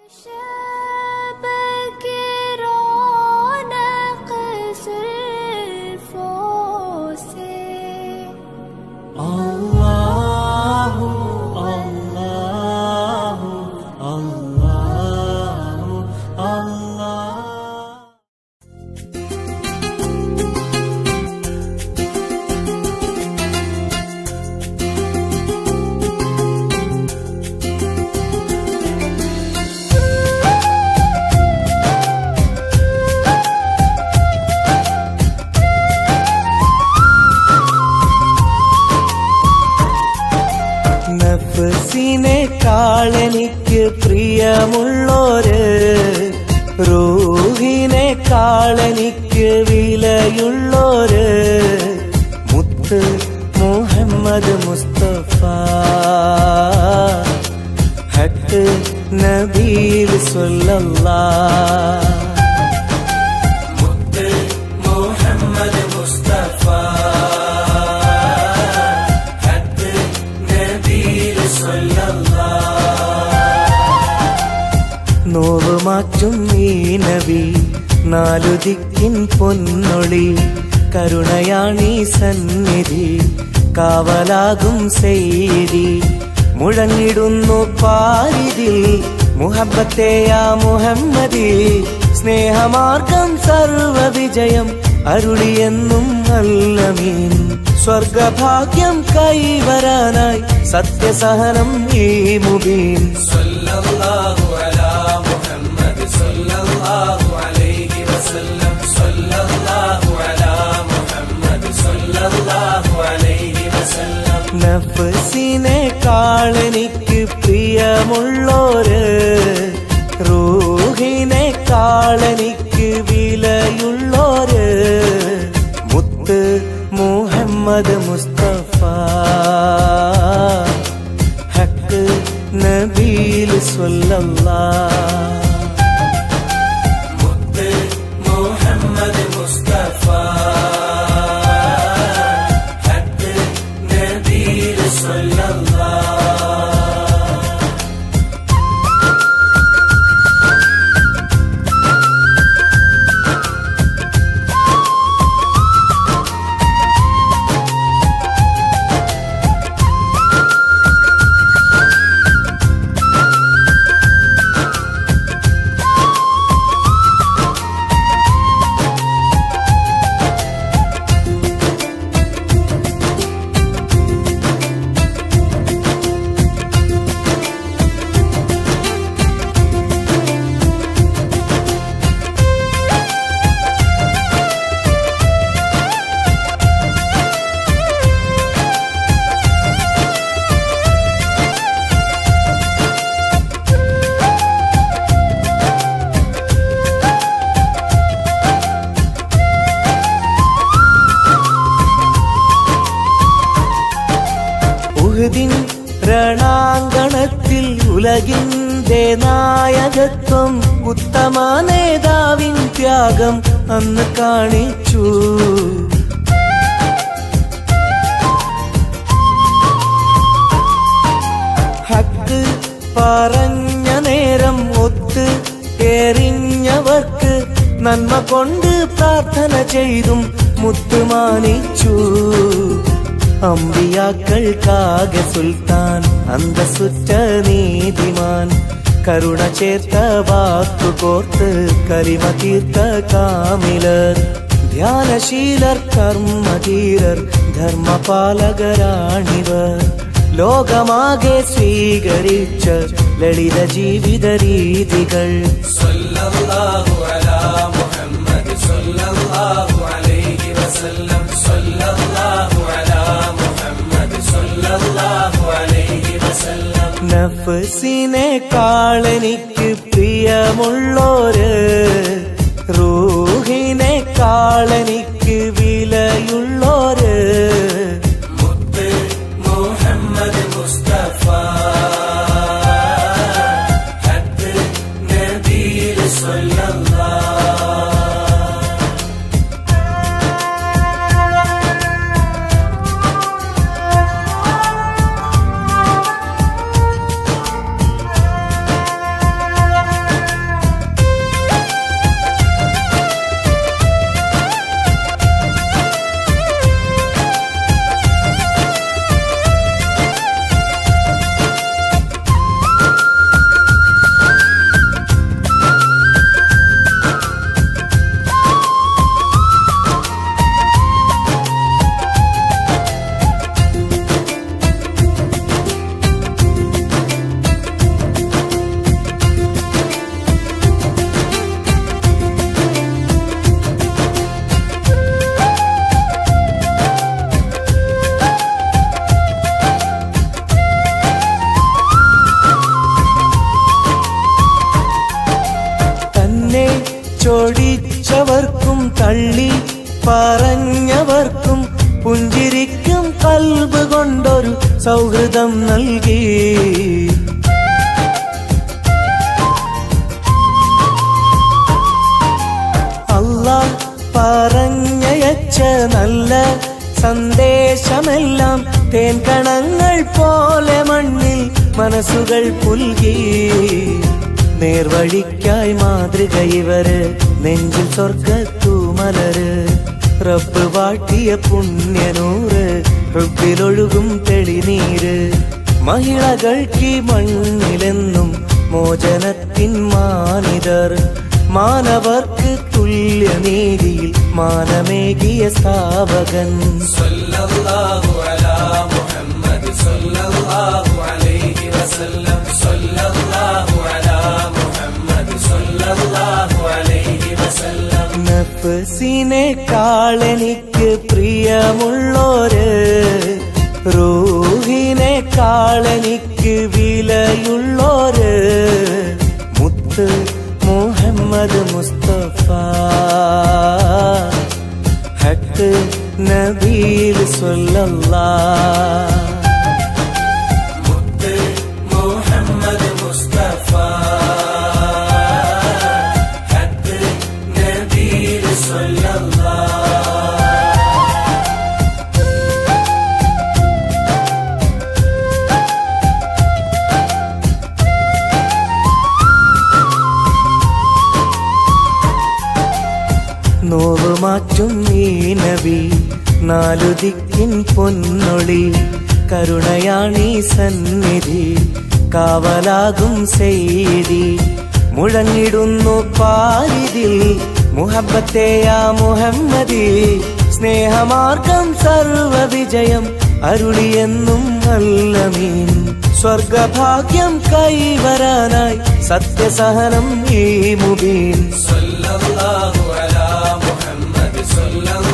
شابك رونق الفوس الله الله الله الله നഫസിനെക്കാളെനിക്ക് പ്രിയമുള്ളോര് റൂഹിനെക്കാളെനിക്ക് വിലയുള്ളോര് മുത്ത് മുഹമ്മദ് മുസ്തഫ ഹക്ക് നബീൽ സല്ലല്ലാ മുത്ത് മുഹമ്മദ് മുസ്തഫ ഹക്ക് നബീൽ സല്ലല്ലാ നോവ് മാറ്റും ഈ നബി നാലു ദിക്കിൻ പൊന്നൊളി കരുണയാണീ സന്നിധി കാവലാകും സെയ്തി മുഴങ്ങിടുന്നു പാരിതിൽ മുഹബത്തെയാ മുഹമ്മദി സ്നേഹമാർഗം സർവ വിജയം അരുളിയെന്നും അല്ലമീൻ സ്വർഗഭാഗ്യം കൈവരാനായി സത്യസഹനം ഈ മുബീൻ സല്ലല്ലാഹു അലാ മുഹമ്മദ് സല്ലല്ലാഹു അലൈഹി വസല്ലം സല്ലല്ലാഹു അലാ മുഹമ്മദ് സല്ലല്ലാഹു അലൈഹി വസല്ലം നഫ്സിനെക്കാളെനിക്ക് പ്രിയമുള്ളോര് റൂഹിനെക്കാളെനിക്ക് വിലയുള്ളോര് മുത്ത് മുഹമ്മദ് മുസ്തഫ ഹക്ക് നബീൽ സ്വല്ലല്ലാ മുത്ത് മുഹമ്മദ് മുസ്തഫ ഹക്ക് നബീൽ സ്വല്ലല്ലാ ഉഹദിൻ രണാങ്കണത്തിൽ ഉലകിന്റെ നായകത്വം ഉത്തമ നേതാവിൻ ത്യാഗം അന്ന് കാണിച്ചു ഹക്ക് പറഞ്ഞ നേരം ഒത്ത് എറിഞ്ഞവർക്ക് നന്മ കൊണ്ട് പ്രാർത്ഥന ചെയ്തും മുത്തുമാനിച്ചു അമ്പിയാക്കൾക്കാകെ സുൽത്താൻ അന്തസുറ്റ നീതിമാൻ കരുണ ചേർത്ത വാക്കു കോർത്ത് കരിമ തീർത്ത കാമിലർ ധ്യാനശീലർ കർമ്മധീരർ ധർമ്മപാലകരാണിവർ ലോകമാകെ സ്വീകരിച്ച ലളിത ജീവിത രീതികൾ സല്ലല്ലാഹു അലാ മുഹമ്മദ് സല്ലല്ലാഹു അലൈഹി വസല്ലം സല്ലല്ലാഹു അലാ മുഹമ്മദ് സല്ലല്ലാഹു അലൈഹി വസല്ലം നഫ്സിനെക്കാളെനിക്ക് പ്രിയമുള്ളോര് റൂഹിനെക്കാളെനിക്ക് വിലയുള്ളോര് മുത്ത് മുഹമ്മദ് മുസ്തഫ ഹക്ക് നബീൽ സല്ലല്ലാ ചൊടിച്ചവർക്കും തള്ളി പറഞ്ഞവർക്കും പുഞ്ചിരിക്കും കൽബ് കൊണ്ടൊരു സൗഹൃദം നൽകി അള്ളാഹ് പറഞ്ഞയച്ച നല്ല സന്ദേശമെല്ലാം തേൻകണങ്ങൾ പോലെ മണ്ണിൽ മനസ്സുകൾ പുൽകി നേർവഴിക്കായി മാതൃക ഇവര് നെഞ്ചിൽ സ്വർഗത്തു മലര് റബ്ബ് വാട്ടിയ പുണ്യനൂറ് റബ്ബിലൊഴുകും തെളിനീര് മഹിളകൾക്ക് ഈ മണ്ണിലെന്നും മോചനത്തിൻ മാനിതർ മാനവർക്ക് തുല്യനീതിയിൽ മാനമേകിയ സ്ഥാപകൻ സല്ലല്ലാഹു അലാ മുഹമ്മദ് സല്ലല്ലാഹു അലൈഹി വസല്ലം സല്ലല്ലാഹു അലാ മുഹമ്മദ് സല്ലല്ലാഹു അലൈഹി വസല്ലം നഫ്സിനെക്കാളെനിക്ക് പ്രിയമുള്ളോര് റൂഹിനെക്കാളെനിക്ക് വിലയുള്ളോര് മുത്ത് മുഹമ്മദ് മുസ്തഫ ഹക്ക് നബീൽ സ്വല്ലല്ലാ മുത്ത് മുഹമ്മദ് മുസ്തഫ ഹക്ക് നബീൽ സല്ലല്ലാഹു നോവ് മാറ്റും ഈ നബി നാലു ദിക്കിൻ പൊന്നൊളി കരുണയാണീ സന്നിധി കാവലാകും സെയ്തി മുഴങ്ങിടുന്നു പാരിതിൽ മുഹബത്തെയാ മുഹമ്മദി സ്നേഹമാർഗം സർവ വിജയം അരുളിയെന്നും അല്ലമീൻ സ്വർഗഭാഗ്യം കൈവരാനായി സത്യസഹനം ഈ മുബീൻ സല്ലല്ലാഹു അലാ മുഹമ്മദ് സല്ലല്ലാഹു